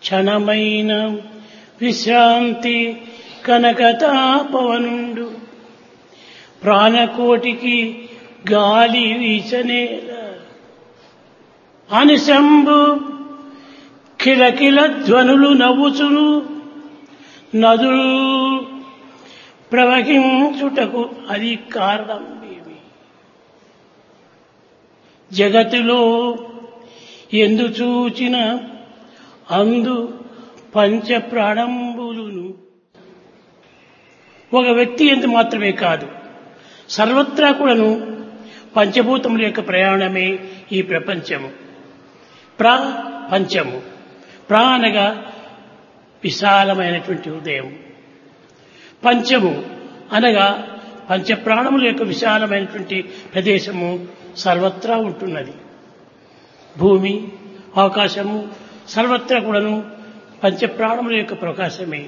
క్షణమైన విశ్రాంతి కనకతాపవనుండు ప్రాణకోటికి గాలి వీచనేల అనిశంభు కిలకిల ధ్వనులు నవ్వుచును నదులు ప్రవహించుటకు అది కారణం ఏమి జగతిలో ఎందు చూచిన అందు పంచ ప్రాణంబులును ఒక వ్యక్తి ఎందు మాత్రమే కాదు సర్వత్రా కూడాను పంచభూతముల యొక్క ప్రయాణమే ఈ ప్రపంచము ప్రా పంచము ప్రా అనగా విశాలమైనటువంటి హృదయం పంచము అనగా పంచప్రాణముల యొక్క విశాలమైనటువంటి ప్రదేశము సర్వత్రా ఉంటున్నది భూమి ఆకాశము సర్వత్రా కూడాను పంచప్రాణముల యొక్క ప్రకాశమే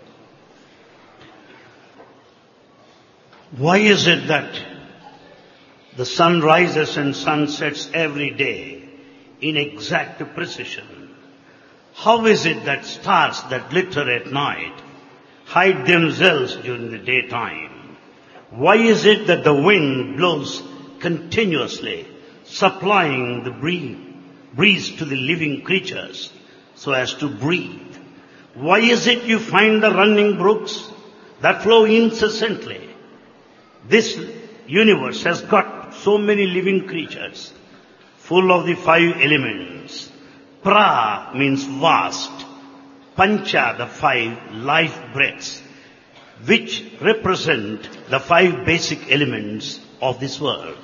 Why is it that the sun rises and sun sets every day in exact precision? How is it that stars that glitter at night hide themselves during the daytime? Why is it that the wind blows continuously, supplying the breeze, breeze to the living creatures so as to breathe? Why is it you find the running brooks that flow incessantly? This universe has got so many living creatures, full of the five elements. Pra means vast. Pancha, the five life breaths, which represent the five basic elements of this world,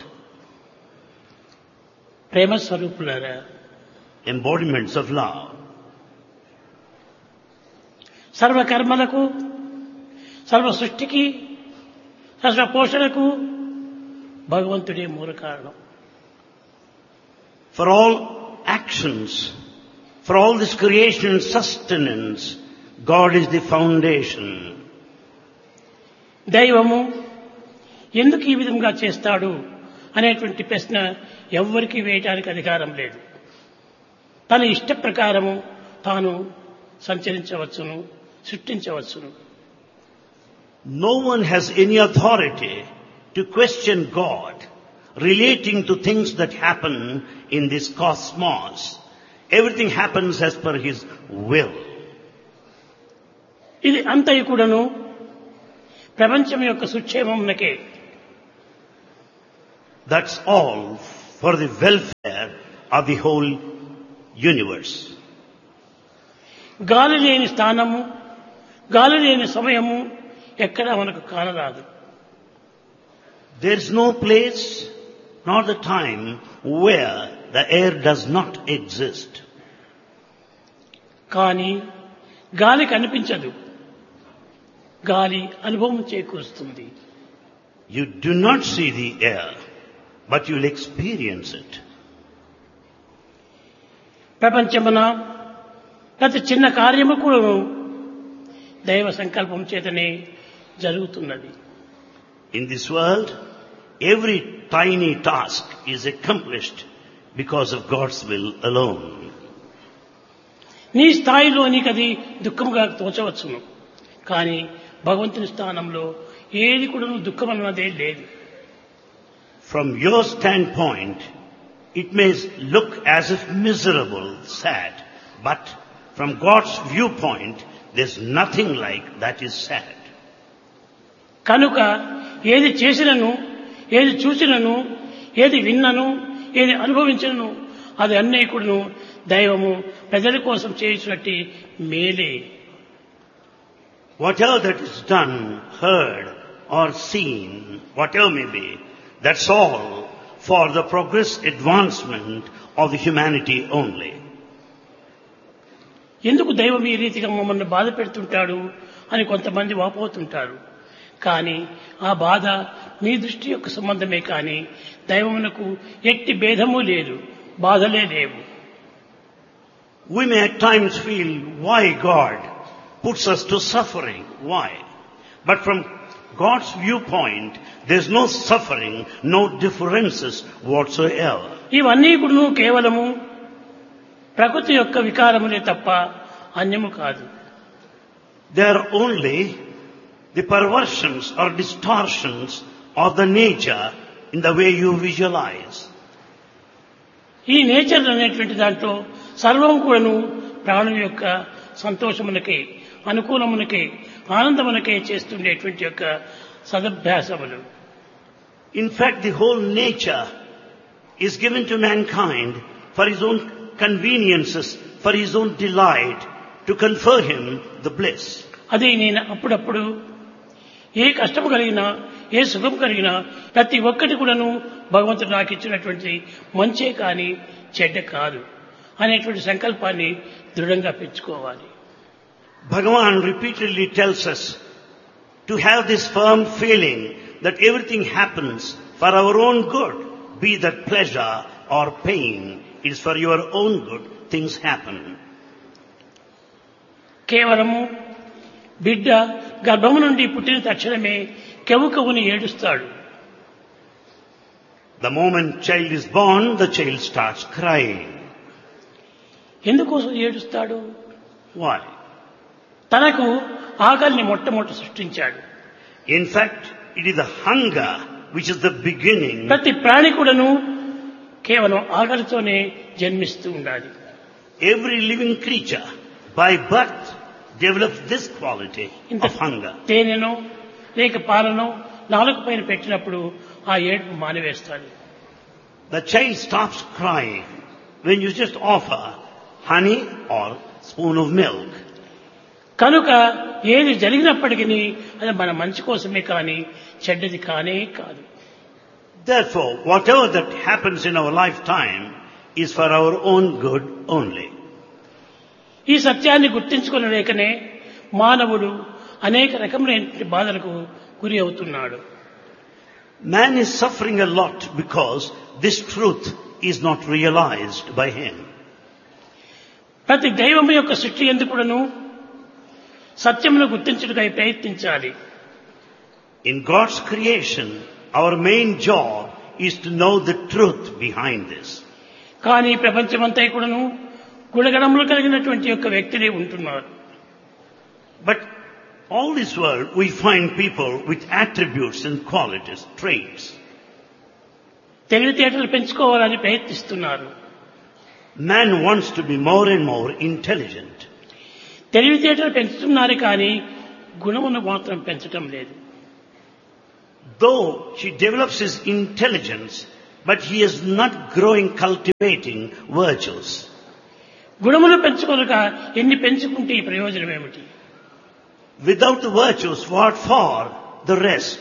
ప్రేమ స్వరూపులారా embodiments of love. సర్వకర్మలకు సర్వ సృష్టికి సర్వ పోషణకు భగవంతుడే మూల కారణం For all actions, for all this creation and sustenance, God is the foundation. దైవము ఎందుకు ఈ విధంగా చేస్తాడు అనేటువంటి ప్రశ్న ఎవ్వరికీ వేయటానికి అధికారం లేదు తన ఇష్ట ప్రకారము తాను సంచరించవచ్చును సృష్టించవచ్చును No one has any authority to question God relating to things that happen in this cosmos. Everything happens as per His will. ఇది అంతయు కూడాను ప్రపంచం యొక్క సుక్షేమమునకే That's all for the welfare of the whole universe. గాలి లేని స్థానము గాలి లేని సమయము ఎక్కడా మనకు కానరాదు There's no place nor the time where the air does not exist. కానీ గాలి కనిపించదు గాలి అనుభవం చేకూరుస్తుంది You do not see the air, but you'll experience it. ప్రపంచమున ప్రతి చిన్న కార్యము కూడా దైవ సంకల్పం చేతనే జరుగుతున్నది In this world, every tiny task is accomplished because of God's will alone. నీ స్థాయిలో నీకు అది దుఃఖముగా తోచవచ్చును కానీ భగవంతుని స్థానంలో ఏది కూడా దుఃఖం అన్నదే లేదు From your standpoint, it may look as if miserable, sad, but from God's viewpoint, there's nothing like that is sad. కనుక ఏది చేసినను ఏది చూసినను ఏది విన్నను ఏది అనుభవించినను అది అన్నీ కూడాను దైవము ప్రజల కోసం చేసినట్టు మేలే Whatever that is done, heard, or seen, whatever may be, that's all for the progress advancement of the humanity only. ఎందుకు దైవం ఈ రీతిగా మమ్మల్ని బాధ పెడుతుంటాడు అని కొంతమంది వాపోతుంటారు కానీ ఆ బాధ మీ దృష్టి యొక్క సంబంధమే కానీ దైవమునకు ఎట్టి భేదము లేదు బాధలే లేవు We may at times feel why God puts us to suffering. Why? But from God's viewpoint, there's no suffering, no differences whatsoever. ఇవన్నీ కూడా కేవలము ప్రకృతి యొక్క వికారములే తప్ప అన్యము కాదు They are only the perversions or distortions of the nature in the way you visualize. ఈ nature అనేటువంటి దాంట్లో సర్వం కూడాను ప్రాణుల యొక్క సంతోషమునకే అనుకూలమునకే ఆనందమునకే చేస్తుండేటువంటి యొక్క సదభ్యాసములు In fact, the whole nature is given to mankind for his own conveniences, for his own delight, to confer him the bliss. అది నేను అప్పుడప్పుడు ఏ కష్టము కలిగినా ఏ సుఖం కలిగినా ప్రతి ఒక్కటి కూడాను భగవంతుడు నాకు ఇచ్చినటువంటి మంచే కానీ చెడ్డ కాదు అనేటువంటి సంకల్పాన్ని దృఢంగా పెంచుకోవాలి Bhagavan repeatedly tells us to have this firm feeling that everything happens for our own good, be that pleasure or pain. It is for your own good things happen. కేవలము బిడ్డ గర్భము నుండి పుట్టిన తక్షణమే కెవు కవుని ఏడుస్తాడు The moment child is born, the child starts crying. ఎందుకోసం ఏడుస్తాడు Why? తనకు ఆకలిని మొట్టమొదట సృష్టించాడు In fact, it is the hunger which is the beginning. ప్రతి ప్రాణి కూడాను కేవలం ఆకలితోనే జన్మిస్తూ ఉండాలి Every living creature by birth develops this quality ఇంత of hunger. తేనెనో లేక పాలనో నాలుగు పైన పెట్టినప్పుడు ఆ ఏడుపు మానివేస్తాడు The child stops crying when you just offer honey or spoon of milk. కనుక ఏది జరిగినప్పటికీ అది మన మంచి కోసమే కానీ చెడ్డది కానే కాదు Therefore, whatever that happens in our lifetime is for our own good only. ఈ సత్యాన్ని గుర్తించుకుని లేకనే మానవుడు అనేక రకములైన బాధలకు గురి అవుతున్నాడు Man is suffering a lot because this truth is not realized by him. ప్రతి దైవం యొక్క సృష్టి ఎందుకుడను సత్యమును గుర్తించుటకై ప్రయత్నించాలి In God's creation, our main job is to know the truth behind this. కానీ ప్రపంచమంతా కూడాను గుణగణములు కలిగినటువంటి యొక్క వ్యక్తులే ఉంటున్నారు But all this world, we find people with attributes and qualities, traits. తెలివితేటలు పెంచుకోవాలని ప్రయత్నిస్తున్నారు Man wants to be more and more intelligent. తెలివితేటలు పెంచుతున్నారు కానీ గుణమును మాత్రం పెంచటం లేదు Though he develops his intelligence, but he is not growing cultivating virtues. గుణములు పెంచుకొనక ఎన్ని పెంచుకుంటే ఈ ప్రయోజనం ఏమిటి Without the virtues, what for the rest?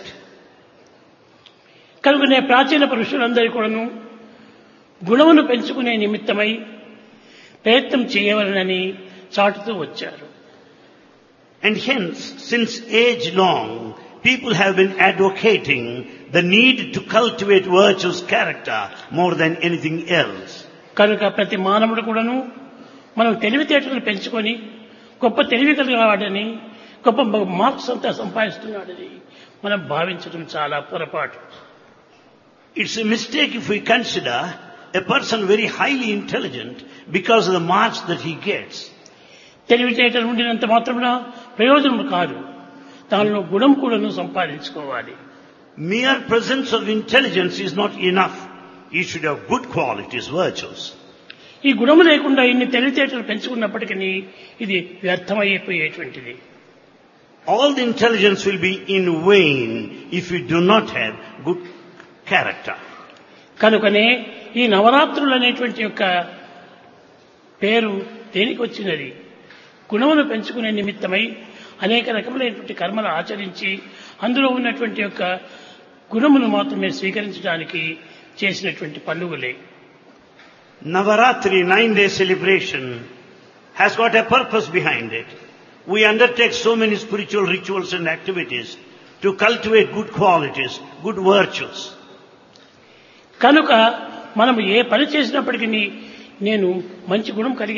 కనుకనే ప్రాచీన పురుషులందరూ కూడాను గుణమును పెంచుకునే నిమిత్తమై ప్రయత్నం చేయవలనని చాటుతూ వచ్చారు And hence, since age long, people have been advocating the need to cultivate virtues character more than anything else. కనుక ప్రతి మానవుడు కూడాను మనం తెలివితేటలు పెంచుకొని గొప్ప తెలివి కలిగిన వాడని గొప్ప మార్క్స్ అంతా సంపాదిస్తున్నాడని మనం భావించడం చాలా పొరపాటు It's a mistake if we consider a person very highly intelligent because of the marks that he gets. తెలివితేటలు ఉండినంత మాత్రమున ప్రయోజనం కాదు దానిలో గుణం కూడాను సంపాదించుకోవాలి Mere presence of intelligence is not enough. You should have good qualities, virtues. ఈ గుణము లేకుండా ఇన్ని తెలివితేటలు పెంచుకున్నప్పటికీ ఇది వ్యర్థమైపోయేటువంటిది All the intelligence will be in vain if you do not have good character. కనుకనే ఈ నవరాత్రులు అనేటువంటి యొక్క పేరు దేనికి వచ్చినది గుణమును పెంచుకునే నిమిత్తమై అనేక రకములైనటువంటి కర్మలు ఆచరించి అందులో ఉన్నటువంటి యొక్క గుణమును మాత్రమే స్వీకరించడానికి చేసినటువంటి పండుగలే Navaratri, nine day celebration, has got a purpose behind it. We undertake so many spiritual rituals and activities to cultivate good qualities, good virtues. కనుక మనం ఏ పని చేసినప్పటికీ నేను మంచి గుణం కలిగి